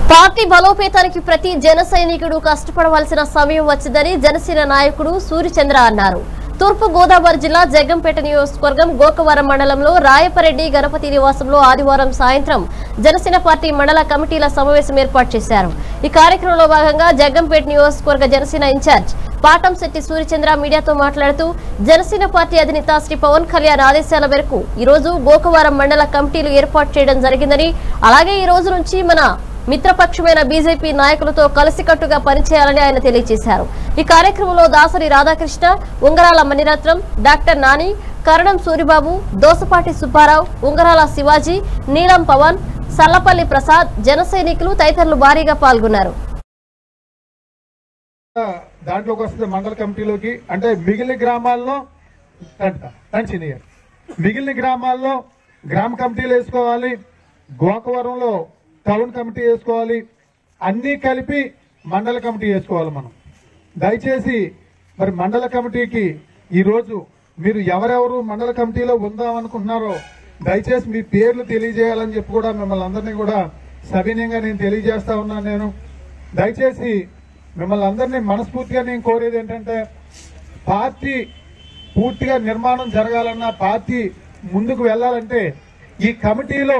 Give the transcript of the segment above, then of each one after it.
Party బలోపేతానికి ప్రతి జన సైనికుడు కష్టపడవలసిన సమయం వచ్చిందని జనసేన నాయకుడు సూర్యచంద్ర అన్నారు తూర్పు గోదావరి జిల్లా జగ్గంపేట నియోజకవర్గం గోకవరం మండలంలో రాయపరెడ్డి గణపతి నివాసంలో ఆదివారం సాయంత్రం జనసేన పార్టీ మండల కమిటీల సమావేశం ఏర్పాటు చేశారు ఈ కార్యక్రమంలో భాగంగా జగ్గంపేట నియోజకవర్గ జనసేన ఇన్ఛార్జ్ పాటంశెట్టి సూర్యచంద్ర మీడియాతో మాట్లాడుతూ జనసేన పార్టీ అధినేత శ్రీ పవన్ కళ్యాణ్ ఆదేశాల మేరకు ఈ రోజు గోకవరం మండల కమిటీలు ఏర్పాటు చేయడం జరిగిందని అలాగే ఈ రోజు నుంచి మన మిత్రపక్షమైన బీజేపీ నాయకులతో కలిసికట్టుగా పనిచేయాలని ఆయన తెలియజేశారు ఈ కార్యక్రమంలో దాసరి రాధాకృష్ణ ఉంగరాల మణిరత్నం డాక్టర్ నాని కరణం సూరిబాబు దోసపాటి సుబ్బారావు ఉంగరాల శివాజీ నీలం పవన్ సల్లపల్లి ప్రసాద్ జన సైనికులు తదితరులు భారీగా పాల్గొన్నారు దాంట్లోకి వస్తుంది మండల కమిటీలోకి అంటే మిగిలిన గ్రామాల్లో టంచిని మిగిలిన గ్రామాల్లో గ్రామ కమిటీలు వేసుకోవాలి గోకవరంలో టౌన్ కమిటీ వేసుకోవాలి అన్నీ కలిపి మండల కమిటీ వేసుకోవాలి మనం దయచేసి మరి మండల కమిటీకి ఈరోజు మీరు ఎవరెవరు మండల కమిటీలో ఉందాం అనుకుంటున్నారో దయచేసి మీ పేర్లు తెలియజేయాలని చెప్పి కూడా మిమ్మల్ని అందరినీ కూడా సవినయంగా నేను తెలియజేస్తా ఉన్నాను నేను దయచేసి మిమ్మల్ని అందరినీ మనస్ఫూర్తిగా నేను కోరేది ఏంటంటే పార్టీ పూర్తిగా నిర్మాణం జరగాలన్నా పార్టీ ముందుకు వెళ్ళాలంటే ఈ కమిటీలో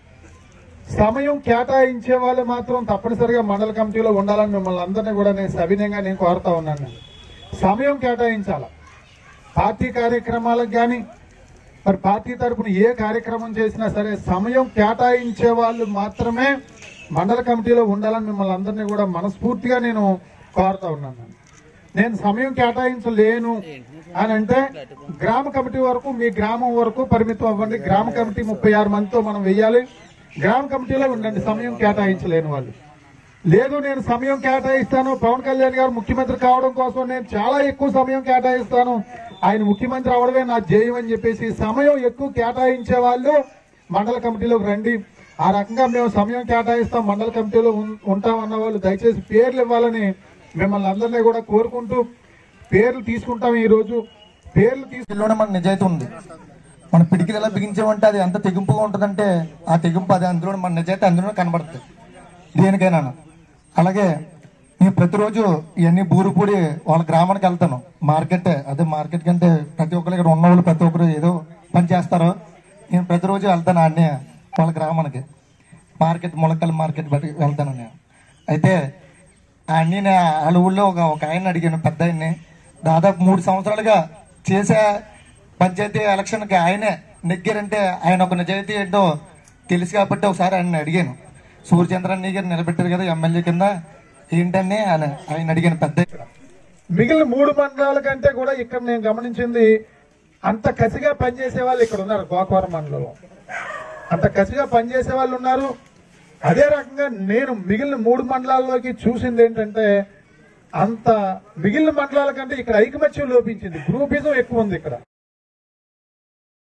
సమయం కేటాయించే వాళ్ళు మాత్రం తప్పనిసరిగా మండల కమిటీలో ఉండాలని మిమ్మల్ని అందరినీ కూడా నేను సవినయంగా నేను కోరుతా ఉన్నాను నేను. సమయం కేటాయించాల పార్టీ కార్యక్రమాలకు కానీ మరి పార్టీ తరపున ఏ కార్యక్రమం చేసినా సరే సమయం కేటాయించే వాళ్ళు మాత్రమే మండల కమిటీలో ఉండాలని మిమ్మల్ని అందరినీ కూడా మనస్ఫూర్తిగా నేను కోరుతా ఉన్నాను నేను సమయం కేటాయించలేను అని అంటే గ్రామ కమిటీ వరకు మీ గ్రామం వరకు పరిమితం అవ్వండి గ్రామ కమిటీ ముప్పై ఆరు మందితో మనం వెయ్యాలి గ్రామ కమిటీలో ఉండండి సమయం కేటాయించలేని వాళ్ళు లేదు నేను సమయం కేటాయిస్తాను పవన్ కళ్యాణ్ గారు ముఖ్యమంత్రి కావడం కోసం నేను చాలా ఎక్కువ సమయం కేటాయిస్తాను ఆయన ముఖ్యమంత్రి అవడమే నా ధ్యేయం అని చెప్పేసి సమయం ఎక్కువ కేటాయించే వాళ్ళు మండల కమిటీలోకి రండి ఆ రకంగా మేము సమయం కేటాయిస్తాం మండల కమిటీలో ఉం- ఉంటామన్న వాళ్ళు దయచేసి పేర్లు ఇవ్వాలని మిమ్మల్ని అందరినీ కూడా కోరుకుంటూ పేర్లు తీసుకుంటాం ఈ రోజు పేర్లు తీసు ఇందులోనే మన నిజాయితీ ఉంది మన పిడికిలు ఎలా బిగించామంటే అది ఎంత తెగింపుగా ఉంటుందంటే ఆ తెగింపు అది అందులో మన నిజాయితీ అందులోనే కనబడుతుంది దేనికైనా అలాగే నేను ప్రతిరోజు ఇవన్నీ బూరుపూడి వాళ్ళ గ్రామానికి వెళ్తాను మార్కెట్ అదే మార్కెట్ కంటే ప్రతి ఒక్కరు ఇక్కడ ఉన్న వాళ్ళు ప్రతి ఒక్కరు ఏదో పని చేస్తారో నేను ప్రతిరోజు వెళ్తాను అన్నీ వాళ్ళ గ్రామానికి మార్కెట్ ములకల్ మార్కెట్ బట్టి వెళ్తాను నేను అయితే అన్ని వాళ్ళ ఊళ్ళో ఒక ఒక ఆయన అడిగాను పెద్ద ఆయన్ని దాదాపు మూడు సంవత్సరాలుగా చేసే పంచాయతీ ఎలక్షన్కి ఆయనే నెగ్గారంటే ఆయన ఒక నిజాయితీ ఏంటో తెలుసు కాబట్టి ఒకసారి ఆయన అడిగాను సూర్యచంద్రన్ గారు నిలబెట్టారు కదా ఎమ్మెల్యే కింద ఏంటని ఆయన ఆయన అడిగాను పెద్ద మిగిలిన మూడు మండలాల కంటే కూడా ఇక్కడ నేను గమనించింది అంత కసిగా పనిచేసే వాళ్ళు ఇక్కడ ఉన్నారు గోకవరం మండలంలో అంత కసిగా పనిచేసే వాళ్ళు ఉన్నారు అదే రకంగా నేను మిగిలిన మూడు మండలాల్లోకి చూసింది ఏంటంటే అంత మిగిలిన మండలాల కంటే ఇక్కడ ఐకమత్యం లోపించింది గ్రూపిజం ఎక్కువ ఉంది ఇక్కడ